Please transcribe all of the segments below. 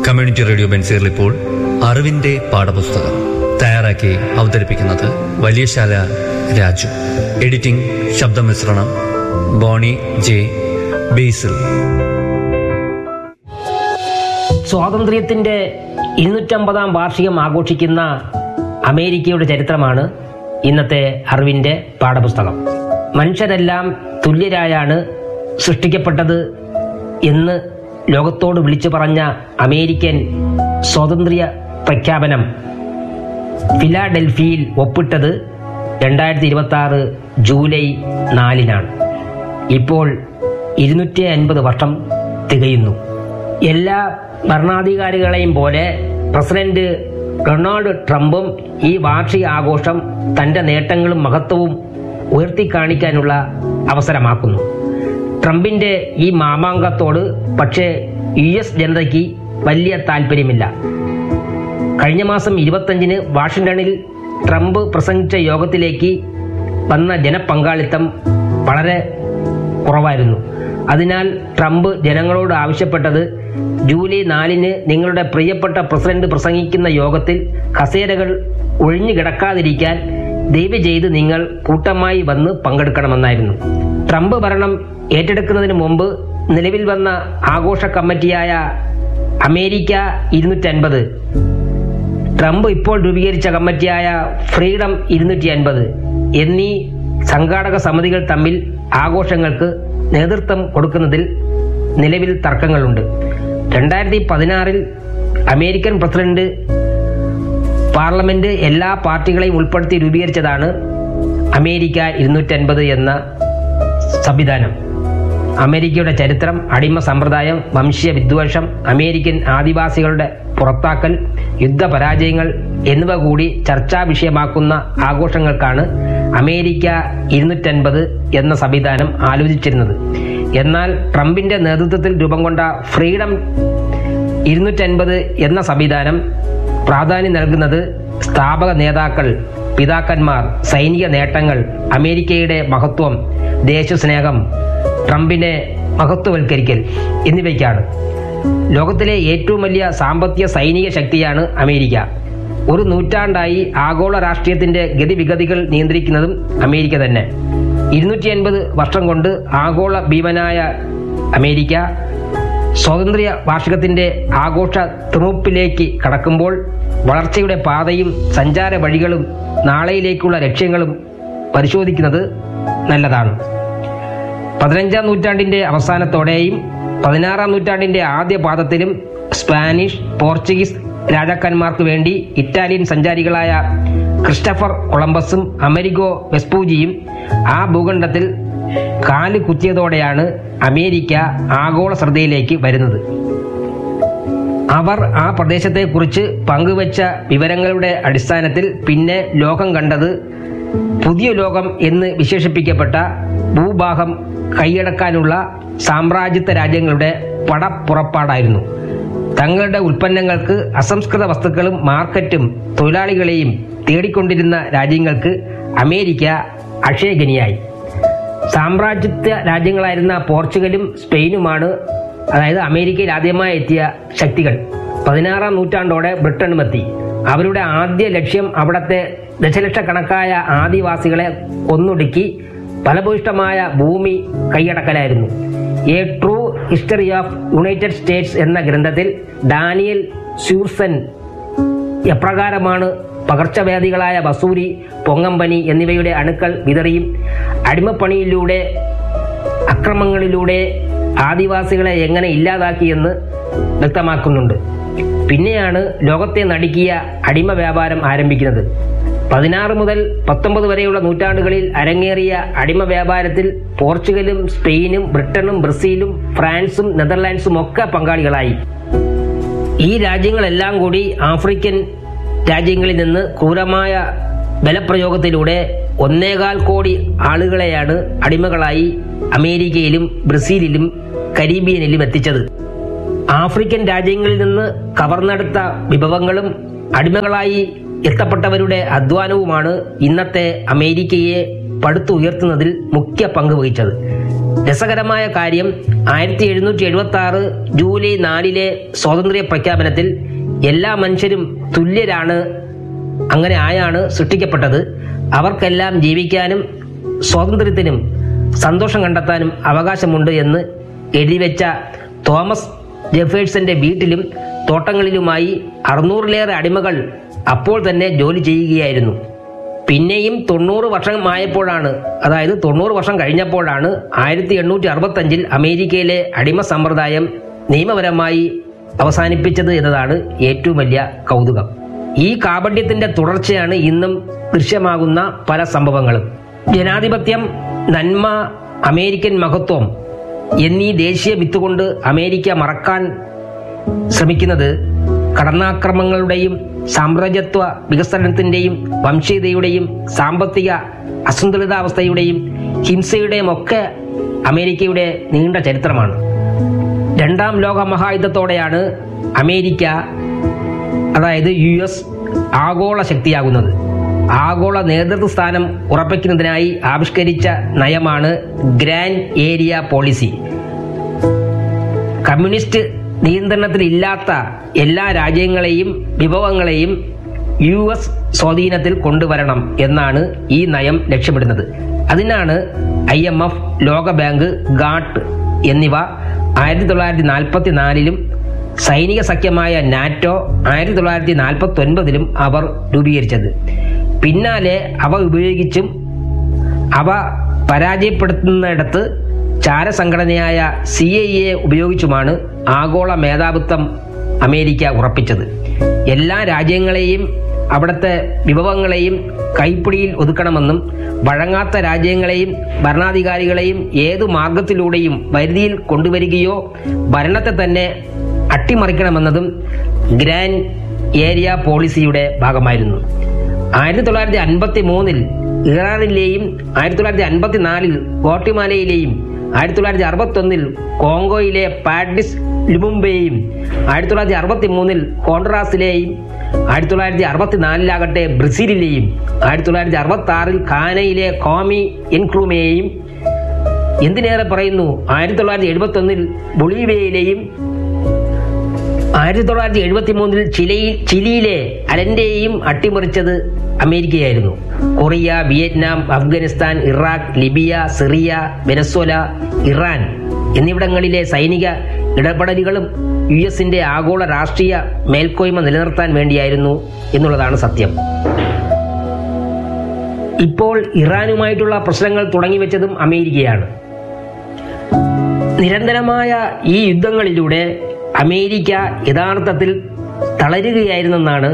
community radio ബെൻസീറിൽ ഇപ്പോൾ അറിവിന്റെ പാഠപുസ്തകം തയ്യാറാക്കി അവതരിപ്പിക്കുന്നത് വലിയശാല രാജു എഡിറ്റിംഗ് ശബ്ദമിശ്രണം ബോണി ജെ ബേസിൽ സ്വാതന്ത്ര്യത്തിന്റെ ഇരുന്നൂറ്റമ്പതാം വാർഷികം ആഘോഷിക്കുന്ന അമേരിക്കയുടെ ചരിത്രമാണ് ഇന്നത്തെ അറിവിന്റെ പാഠപുസ്തകം മനുഷ്യരെല്ലാം തുല്യരായാണ് സൃഷ്ടിക്കപ്പെട്ടത് എന്ന് ലോകത്തോട് വിളിച്ചു പറഞ്ഞ അമേരിക്കൻ സ്വാതന്ത്ര്യ പ്രഖ്യാപനം ഫിലാഡൽഫിയിൽ ഒപ്പിട്ടത് രണ്ടായിരത്തി ഇരുപത്തി ആറ് ജൂലൈ നാലിനാണ് ഇപ്പോൾ ഇരുന്നൂറ്റി അൻപത് വർഷം തികയുന്നു എല്ലാ ഭരണാധികാരികളെയും പോലെ പ്രസിഡന്റ് ഡൊണാൾഡ് ട്രംപും ഈ വാർഷിക ആഘോഷം തന്റെ നേട്ടങ്ങളും മഹത്വവും ഉയർത്തിക്കാണിക്കാനുള്ള അവസരമാക്കുന്നു ട്രംപിന്റെ ഈ മാമാങ്കത്തോട് പക്ഷേ യു എസ് ജനതയ്ക്ക് വലിയ താല്പര്യമില്ല കഴിഞ്ഞ മാസം ഇരുപത്തഞ്ചിന് വാഷിംഗ്ടണിൽ ട്രംപ് പ്രസംഗിച്ച യോഗത്തിലേക്ക് വന്ന ജനപങ്കാളിത്തം വളരെ കുറവായിരുന്നു അതിനാൽ ട്രംപ് ജനങ്ങളോട് ആവശ്യപ്പെട്ടത് ജൂലൈ നാലിന് നിങ്ങളുടെ പ്രിയപ്പെട്ട പ്രസിഡന്റ് പ്രസംഗിക്കുന്ന യോഗത്തിൽ കസേരകൾ ഒഴിഞ്ഞു കിടക്കാതിരിക്കാൻ ദയവ് ചെയ്ത് നിങ്ങൾ കൂട്ടമായി വന്ന് പങ്കെടുക്കണമെന്നായിരുന്നു ട്രംപ് ഭരണം ഏറ്റെടുക്കുന്നതിന് മുമ്പ് നിലവിൽ വന്ന ആഘോഷ കമ്മിറ്റിയായ അമേരിക്ക ഇരുന്നൂറ്റൻപത് ട്രംപ് ഇപ്പോൾ രൂപീകരിച്ച കമ്മിറ്റിയായ ഫ്രീഡം ഇരുന്നൂറ്റി അൻപത് എന്നീ സംഘാടക സമിതികൾ തമ്മിൽ ആഘോഷങ്ങൾക്ക് നേതൃത്വം കൊടുക്കുന്നതിൽ നിലവിൽ തർക്കങ്ങളുണ്ട് രണ്ടായിരത്തി പതിനാറിൽ അമേരിക്കൻ പ്രസിഡന്റ് പാർലമെന്റ് എല്ലാ പാർട്ടികളെയും ഉൾപ്പെടുത്തി രൂപീകരിച്ചതാണ് അമേരിക്ക ഇരുന്നൂറ്റൻപത് എന്ന സംവിധാനം അമേരിക്കയുടെ ചരിത്രം അടിമ സമ്പ്രദായം വംശീയ വിദ്വേഷം അമേരിക്കൻ ആദിവാസികളുടെ പുറത്താക്കൽ യുദ്ധപരാജയങ്ങൾ എന്നിവ കൂടി ചർച്ചാ വിഷയമാക്കുന്ന ആഘോഷങ്ങൾക്കാണ് അമേരിക്ക ഇരുന്നൂറ്റൻപത് എന്ന സംവിധാനം ആലോചിച്ചിരുന്നത് എന്നാൽ ട്രംപിന്റെ നേതൃത്വത്തിൽ രൂപം കൊണ്ട ഫ്രീഡം ഇരുന്നൂറ്റൻപത് എന്ന സംവിധാനം പ്രാധാന്യം നൽകുന്നത് സ്ഥാപക നേതാക്കൾ പിതാക്കന്മാർ സൈനിക നേട്ടങ്ങൾ അമേരിക്കയുടെ മഹത്വം ദേശസ്നേഹം ട്രംപിനെ മഹത്വവൽക്കരിക്കൽ എന്നിവയ്ക്കാണ് ലോകത്തിലെ ഏറ്റവും വലിയ സാമ്പത്തിക സൈനിക ശക്തിയാണ് അമേരിക്ക ഒരു നൂറ്റാണ്ടായി ആഗോള രാഷ്ട്രീയത്തിന്റെ ഗതിവിഗതികൾ നിയന്ത്രിക്കുന്നതും അമേരിക്ക തന്നെ ഇരുന്നൂറ്റി അൻപത് വർഷം കൊണ്ട് ആഗോള ഭീമനായ അമേരിക്ക സ്വാതന്ത്ര്യ വാർഷികത്തിന്റെ ആഘോഷ തിറുപ്പിലേക്ക് കടക്കുമ്പോൾ വളർച്ചയുടെ പാതയും സഞ്ചാര വഴികളും നാളെയിലേക്കുള്ള ലക്ഷ്യങ്ങളും പരിശോധിക്കുന്നത് നല്ലതാണ് പതിനഞ്ചാം നൂറ്റാണ്ടിന്റെ അവസാനത്തോടെയും പതിനാറാം നൂറ്റാണ്ടിന്റെ ആദ്യ പാദത്തിലും സ്പാനിഷ് പോർച്ചുഗീസ് രാജാക്കന്മാർക്ക് വേണ്ടി ഇറ്റാലിയൻ സഞ്ചാരികളായ ക്രിസ്റ്റഫർ കൊളംബസും അമരിഗോ വെസ്പൂജിയും ആ ഭൂഖണ്ഡത്തിൽ കാല് കുത്തിയതോടെയാണ് അമേരിക്ക ആഗോള ശ്രദ്ധയിലേക്ക് വരുന്നത് അവർ ആ പ്രദേശത്തെക്കുറിച്ച് പങ്കുവച്ച വിവരങ്ങളുടെ അടിസ്ഥാനത്തിൽ പിന്നെ ലോകം കണ്ടത് പുതിയ ലോകം എന്ന് വിശേഷിപ്പിക്കപ്പെട്ട ഭൂഭാഗം കൈയടക്കാനുള്ള സാമ്രാജ്യത്വ രാജ്യങ്ങളുടെ പടപ്പുറപ്പാടായിരുന്നു തങ്ങളുടെ ഉൽപ്പന്നങ്ങൾക്ക് അസംസ്കൃത വസ്തുക്കളും മാർക്കറ്റും തൊഴിലാളികളെയും തേടിക്കൊണ്ടിരുന്ന രാജ്യങ്ങൾക്ക് അമേരിക്ക അക്ഷയഗനിയായി സാമ്രാജ്യത്വ രാജ്യങ്ങളായിരുന്ന പോർച്ചുഗലും സ്പെയിനുമാണ് അതായത് അമേരിക്കയിൽ ആദ്യമായി എത്തിയ ശക്തികൾ പതിനാറാം നൂറ്റാണ്ടോടെ ബ്രിട്ടനുമെത്തി അവരുടെ ആദ്യ ലക്ഷ്യം അവിടത്തെ ദശലക്ഷക്കണക്കായ ആദിവാസികളെ കൊന്നൊടുക്കി ഫലഭൂയിഷ്ടമായ ഭൂമി കൈയടക്കലായിരുന്നു a true history of United States എന്ന ഗ്രന്ഥത്തിൽ ഡാനിയൽ സ്യൂർസൻ എപ്രകാരമാണ് പകർച്ചവ്യാധികളായ വസൂരി പൊങ്ങമ്പനി എന്നിവയുടെ അണുക്കൾ വിതറിയും അടിമപ്പണിയിലൂടെ അക്രമങ്ങളിലൂടെ ആദിവാസികളെ എങ്ങനെ ഇല്ലാതാക്കിയെന്ന് വ്യക്തമാക്കുന്നുണ്ട് പിന്നെയാണ് ലോകത്തെ നടുക്കിയ അടിമ വ്യാപാരം ആരംഭിക്കുന്നത് പതിനാറ് മുതൽ പത്തൊമ്പത് വരെയുള്ള നൂറ്റാണ്ടുകളിൽ അരങ്ങേറിയ അടിമ വ്യാപാരത്തിൽ പോർച്ചുഗലും സ്പെയിനും ബ്രിട്ടനും ബ്രസീലും ഫ്രാൻസും നെതർലാൻഡ്സും ഒക്കെ പങ്കാളികളായി ഈ രാജ്യങ്ങളെല്ലാം കൂടി ആഫ്രിക്കൻ രാജ്യങ്ങളിൽ നിന്ന് ക്രൂരമായ ബലപ്രയോഗത്തിലൂടെ ഒന്നേകാൽ കോടി ആളുകളെയാണ് അടിമകളായി അമേരിക്കയിലും ബ്രസീലിലും കരീബിയനിലും എത്തിച്ചത് ആഫ്രിക്കൻ രാജ്യങ്ങളിൽ നിന്ന് കവർന്നെടുത്ത വിഭവങ്ങളും അടിമകളായി എത്തപ്പെട്ടവരുടെ അധ്വാനവുമാണ് ഇന്നത്തെ അമേരിക്കയെ പടുത്തുയർത്തുന്നതിൽ മുഖ്യ പങ്ക് വഹിച്ചത് രസകരമായ കാര്യം ആയിരത്തി എഴുന്നൂറ്റി എഴുപത്തി ആറ് ജൂലൈ നാലിലെ സ്വാതന്ത്ര്യ പ്രഖ്യാപനത്തിൽ എല്ലാ മനുഷ്യരും തുല്യരാണ് അങ്ങനെ ആയാണ് സൃഷ്ടിക്കപ്പെട്ടത് അവർക്കെല്ലാം ജീവിക്കാനും സ്വാതന്ത്ര്യത്തിനും സന്തോഷം കണ്ടെത്താനും അവകാശമുണ്ട് എന്ന് എഴുതിവെച്ച തോമസ് ജെഫേഴ്സന്റെ വീട്ടിലും തോട്ടങ്ങളിലുമായി അറുന്നൂറിലേറെ അടിമകൾ അപ്പോൾ തന്നെ ജോലി ചെയ്യുകയായിരുന്നു പിന്നെയും തൊണ്ണൂറ് വർഷമായപ്പോഴാണ് അതായത് തൊണ്ണൂറ് വർഷം കഴിഞ്ഞപ്പോഴാണ് ആയിരത്തി എണ്ണൂറ്റി അറുപത്തഞ്ചിൽ അമേരിക്കയിലെ അടിമ സമ്പ്രദായം നിയമപരമായി അവസാനിപ്പിച്ചത് എന്നതാണ് ഏറ്റവും വലിയ കൗതുകം ഈ കാപട്യത്തിന്റെ തുടർച്ചയാണ് ഇന്നും ദൃശ്യമാകുന്ന പല സംഭവങ്ങളും ജനാധിപത്യം നന്മ അമേരിക്കൻ മഹത്വം എന്നീ ദേശീയ വിത്തുകൊണ്ട് അമേരിക്ക മറക്കാൻ ശ്രമിക്കുന്നത് കടന്നാക്രമങ്ങളുടെയും സാമ്രാജ്യത്വ വികസനത്തിന്റെയും വംശീയതയുടെയും സാമ്പത്തിക അസന്തുലിതാവസ്ഥയുടെയും ഹിംസയുടെയും ഒക്കെ അമേരിക്കയുടെ നീണ്ട ചരിത്രമാണ് രണ്ടാം ലോക മഹായുദ്ധത്തോടെയാണ് അമേരിക്ക അതായത് യു എസ് ആഗോള ശക്തിയാകുന്നത് ആഗോള നേതൃത്വ സ്ഥാനം ഉറപ്പിക്കുന്നതിനായി ആവിഷ്കരിച്ച നയമാണ് ഗ്രാൻഡ് ഏരിയ പോളിസി കമ്മ്യൂണിസ്റ്റ് നിയന്ത്രണത്തിലില്ലാത്ത എല്ലാ രാജ്യങ്ങളെയും വിഭവങ്ങളെയും യു എസ് സ്വാധീനത്തിൽ കൊണ്ടുവരണം എന്നാണ് ഈ നയം ലക്ഷ്യമിടുന്നത് അതിനാണ് ഐ എം എഫ് ലോകബാങ്ക് ഗാട്ട് എന്നിവ ആയിരത്തി തൊള്ളായിരത്തി നാൽപ്പത്തി നാലിലും സൈനിക സഖ്യമായ നാറ്റോ ആയിരത്തി തൊള്ളായിരത്തി നാൽപ്പത്തി ഒൻപതിലും അവർ രൂപീകരിച്ചത് പിന്നാലെ അവ ഉപയോഗിച്ചും അവ പരാജയപ്പെടുത്തുന്നിടത്ത് ചാരസംഘടനയായ സി ഐ എ ഉപയോഗിച്ചുമാണ് ആഗോള മേധാവിത്വം അമേരിക്ക ഉറപ്പിച്ചത് എല്ലാ രാജ്യങ്ങളെയും അവിടുത്തെ വിഭവങ്ങളെയും കൈപ്പിടിയിൽ ഒതുക്കണമെന്നും വഴങ്ങാത്ത രാജ്യങ്ങളെയും ഭരണാധികാരികളെയും ഏതു മാർഗത്തിലൂടെയും വരുതിയിൽ കൊണ്ടുവരികയോ ഭരണത്തെ തന്നെ അട്ടിമറിക്കണമെന്നതും ഗ്രാൻഡ് ഏരിയ പോളിസിയുടെ ഭാഗമായിരുന്നു ആയിരത്തി തൊള്ളായിരത്തി അൻപത്തി മൂന്നിൽ ഇറാനിലെയും ആയിരത്തി തൊള്ളായിരത്തി അൻപത്തി നാലിൽ ഗോട്ടിമാലയിലെയും ആയിരത്തി തൊള്ളായിരത്തി അറുപത്തി ഒന്നിൽ കോങ്കോയിലെ പാഡിസ് ലുമുംബെയും ആയിരത്തി തൊള്ളായിരത്തി അറുപത്തി മൂന്നിൽ ഹോണ്ടറാസിലെയും ആയിരത്തി തൊള്ളായിരത്തി അറുപത്തിനാലിലാകട്ടെ ബ്രസീലിലെയും ആയിരത്തി തൊള്ളായിരത്തി അറുപത്തി ആറിൽ ഖാനയിലെ കോമി എൻക്രൂമയെയും എന്തിനേറെ പറയുന്നു ആയിരത്തി തൊള്ളായിരത്തി എഴുപത്തി ഒന്നിൽ ബൊളീവിയയിലെയും ആയിരത്തി തൊള്ളായിരത്തി എഴുപത്തി മൂന്നിൽ ചിലയിൽ ചിലിയിലെ അലന്റെയും അട്ടിമറിച്ചത് അമേരിക്കയായിരുന്നു Korea Vietnam Afghanistan Iraq Libya Syria Venezuela Iran എന്നിവിടങ്ങളിലെ സൈനിക ഇടപെടലുകളും യു എസിന്റെ ആഗോള രാഷ്ട്രീയ മേൽക്കോയ്മ നിലനിർത്താൻ വേണ്ടിയായിരുന്നു എന്നുള്ളതാണ് സത്യം ഇപ്പോൾ ഇറാനുമായിട്ടുള്ള പ്രശ്നങ്ങൾ തുടങ്ങിവെച്ചതും അമേരിക്കയാണ് നിരന്തരമായ ഈ യുദ്ധങ്ങളിലൂടെ അമേരിക്ക യഥാർത്ഥത്തിൽ തളരുകയായിരുന്നെന്നാണ്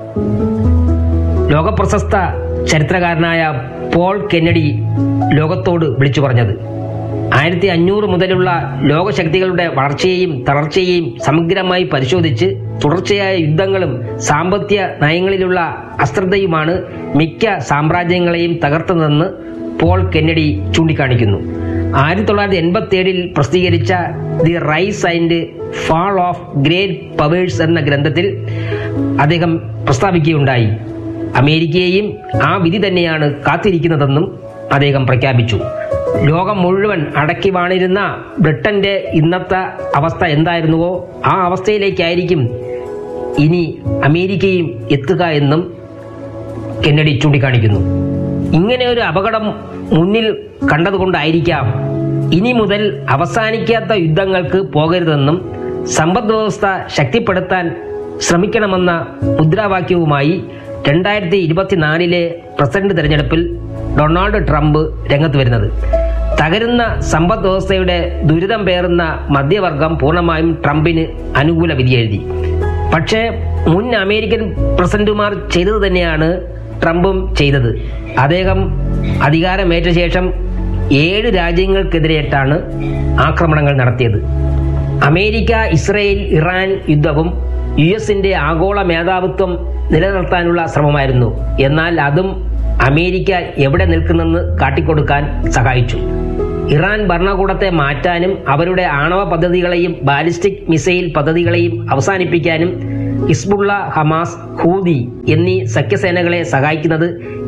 ലോകപ്രശസ്ത ചരിത്രകാരനായ പോൾ കെന്നഡി ലോകത്തോട് വിളിച്ചു പറഞ്ഞത് ആയിരത്തി അഞ്ഞൂറ് മുതലുള്ള ലോകശക്തികളുടെ വളർച്ചയെയും തളർച്ചയെയും സമഗ്രമായി പരിശോധിച്ച് തുടർച്ചയായ യുദ്ധങ്ങളും സാമ്പത്തിക നയങ്ങളിലുള്ള അശ്രദ്ധയുമാണ് മിക്ക സാമ്രാജ്യങ്ങളെയും തകർത്തതെന്ന് പോൾ കെന്നഡി ചൂണ്ടിക്കാണിക്കുന്നു ആയിരത്തി തൊള്ളായിരത്തി എൺപത്തി ഏഴിൽ പ്രസിദ്ധീകരിച്ച the rise and fall of great powers എന്ന ഗ്രന്ഥത്തിൽ അദ്ദേഹം പ്രസ്താവിക്കുകയുണ്ടായി അമേരിക്കയെയും ആ വിധി തന്നെയാണ് കാത്തിരിക്കുന്നതെന്നും അദ്ദേഹം പ്രഖ്യാപിച്ചു ലോകം മുഴുവൻ അടക്കി വാണിരുന്ന ബ്രിട്ടന്റെ ഇന്നത്തെ അവസ്ഥ എന്തായിരുന്നുവോ ആ അവസ്ഥയിലേക്കായിരിക്കും ഇനി അമേരിക്കയും എത്തുക എന്നും കെന്നഡി ചൂണ്ടിക്കാണിക്കുന്നു ഇങ്ങനെ ഒരു അപകടം മുന്നിൽ കണ്ടതുകൊണ്ടായിരിക്കാം ഇനി മുതൽ അവസാനിക്കാത്ത യുദ്ധങ്ങൾക്ക് പോകരുതെന്നും സമ്പദ് വ്യവസ്ഥ ശക്തിപ്പെടുത്താൻ ശ്രമിക്കണമെന്ന മുദ്രാവാക്യവുമായി രണ്ടായിരത്തി ഇരുപത്തിനാലിലെ പ്രസിഡന്റ് തെരഞ്ഞെടുപ്പിൽ ഡൊണാൾഡ് ട്രംപ് രംഗത്ത് വരുന്നത് തകരുന്ന സമ്പദ് വ്യവസ്ഥയുടെ ദുരിതം പേറുന്ന മധ്യവർഗം പൂർണ്ണമായും ട്രംപിന് അനുകൂല വിധിയെഴുതി പക്ഷേ മുൻ അമേരിക്കൻ പ്രസിഡന്റുമാർ ചെയ്തത് തന്നെയാണ് ട്രംപും ചെയ്തത് അദ്ദേഹം അധികാരമേറ്റ ശേഷം ഏഴ് രാജ്യങ്ങൾക്കെതിരെയായിട്ടാണ് ആക്രമണങ്ങൾ നടത്തിയത് അമേരിക്ക ഇസ്രയേൽ ഇറാൻ യുദ്ധവും യു എസിന്റെ ആഗോള മേധാവിത്വം നിലനിർത്താനുള്ള ശ്രമമായിരുന്നു എന്നാൽ അതും അമേരിക്ക എവിടെ നിൽക്കുന്നെന്ന് കാട്ടിക്കൊടുക്കാൻ സഹായിച്ചു ഇറാൻ ഭരണകൂടത്തെ മാറ്റാനും അവരുടെ ആണവ പദ്ധതികളെയും ബാലിസ്റ്റിക് മിസൈൽ പദ്ധതികളെയും അവസാനിപ്പിക്കാനും ഹിസ്ബുള്ള ഹമാസ് ഹൂതി എന്നീ സഖ്യസേനകളെ സഹായിക്കുന്നത്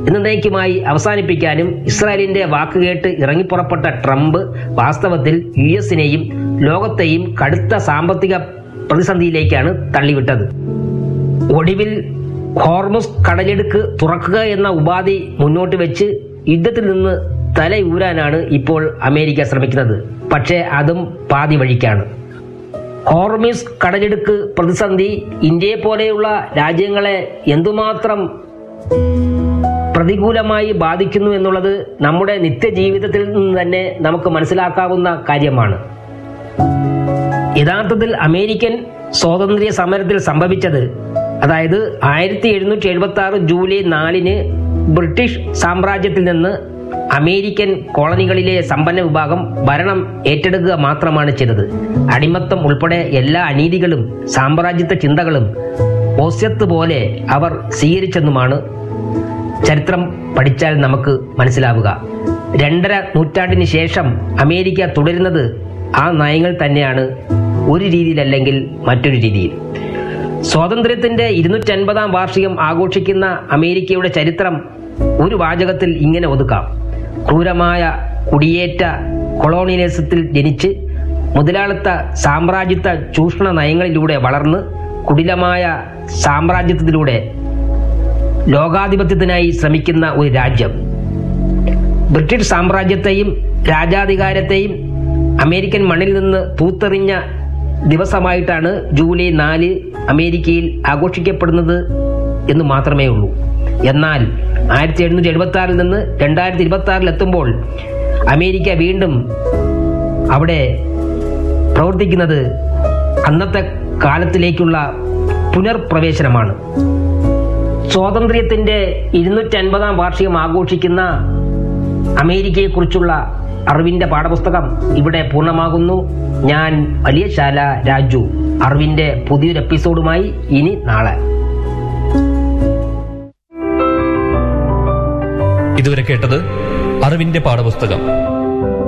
എന്നേക്കുമായി അവസാനിപ്പിക്കാനും ഇസ്രായേലിന്റെ വാക്കുകേട്ട് ഇറങ്ങിപ്പുറപ്പെട്ട ട്രംപ് വാസ്തവത്തിൽ യു എസിനെയും ലോകത്തെയും കടുത്ത സാമ്പത്തിക പ്രതിസന്ധിയിലേക്കാണ് തള്ളിവിട്ടത് ഒടുവിൽ ഹോർമുസ് കടലെടുക്ക് തുറക്കുക എന്ന ഉപാധി മുന്നോട്ട് വെച്ച് യുദ്ധത്തിൽ നിന്ന് തലയൂരാനാണ് ഇപ്പോൾ അമേരിക്ക ശ്രമിക്കുന്നത് പക്ഷേ അതും പാതി വഴിക്കാണ് ഹോർമിസ് കടലെടുക്ക് പ്രതിസന്ധി ഇന്ത്യയെ പോലെയുള്ള രാജ്യങ്ങളെ എന്തുമാത്രം പ്രതികൂലമായി ബാധിക്കുന്നു എന്നുള്ളത് നമ്മുടെ നിത്യജീവിതത്തിൽ നിന്ന് തന്നെ നമുക്ക് മനസ്സിലാക്കാവുന്ന കാര്യമാണ് യഥാർത്ഥത്തിൽ അമേരിക്കൻ സ്വാതന്ത്ര്യ സമരത്തിൽ സംഭവിച്ചത് അതായത് ആയിരത്തി എഴുന്നൂറ്റി എഴുപത്തി ആറ് ജൂലൈ നാലിന് ബ്രിട്ടീഷ് സാമ്രാജ്യത്തിൽ നിന്ന് അമേരിക്കൻ കോളനികളിലെ സമ്പന്ന വിഭാഗം ഭരണം ഏറ്റെടുക്കുക മാത്രമാണ് ചെയ്തത് അടിമത്തം ഉൾപ്പെടെ എല്ലാ അനീതികളും സാമ്രാജ്യത്വ ചിന്തകളും ഓസ്യത്ത് പോലെ അവർ സ്വീകരിച്ചെന്നുമാണ് ചരിത്രം പഠിച്ചാൽ നമുക്ക് മനസ്സിലാവുക രണ്ടര നൂറ്റാണ്ടിന് ശേഷം അമേരിക്ക തുടരുന്നത് ആ നയങ്ങൾ തന്നെയാണ് ഒരു രീതിയിലല്ലെങ്കിൽ മറ്റൊരു രീതിയിൽ സ്വാതന്ത്ര്യത്തിന്റെ ഇരുന്നൂറ്റൻപതാം വാർഷികം ആഘോഷിക്കുന്ന അമേരിക്കയുടെ ചരിത്രം ഒരു വാചകത്തിൽ ഇങ്ങനെ ഒതുക്കാം ക്രൂരമായ കുടിയേറ്റ കൊളോണിയലിസത്തിൽ ജനിച്ച് മുതലാളിത്ത സാമ്രാജ്യത്വ ചൂഷണ നയങ്ങളിലൂടെ വളർന്ന് കുടിലമായ സാമ്രാജ്യത്വത്തിലൂടെ ലോകാധിപത്യത്തിനായി ശ്രമിക്കുന്ന ഒരു രാജ്യം ബ്രിട്ടീഷ് സാമ്രാജ്യത്തെയും രാജാധികാരത്തെയും അമേരിക്കൻ മണ്ണിൽ നിന്ന് തൂത്തെറിഞ്ഞ ദിവസമായിട്ടാണ് ജൂലൈ നാല് അമേരിക്കയിൽ ആഘോഷിക്കപ്പെടുന്നത് എന്ന് മാത്രമേ ഉള്ളൂ എന്നാൽ ആയിരത്തി എഴുന്നൂറ്റി എഴുപത്തി ആറിൽ നിന്ന് രണ്ടായിരത്തി ഇരുപത്തി ആറിൽ എത്തുമ്പോൾ അമേരിക്ക വീണ്ടും അവിടെ പ്രവർത്തിക്കുന്നത് അന്നത്തെ കാലത്തിലേക്കുള്ള പുനർപ്രവേശനമാണ് സ്വാതന്ത്ര്യത്തിന്റെ ഇരുന്നൂറ്റി അൻപതാം വാർഷികം ആഘോഷിക്കുന്ന അമേരിക്കയെക്കുറിച്ചുള്ള അറിവിന്റെ പാഠപുസ്തകം ഇവിടെ പൂർണ്ണമാകുന്നു ഞാൻ വലിയശാല രാജു അറിവിന്റെ പുതിയൊരു എപ്പിസോഡുമായി ഇനി നാളെ ഇതുവരെ കേട്ടത് അറിവിന്റെ പാഠപുസ്തകം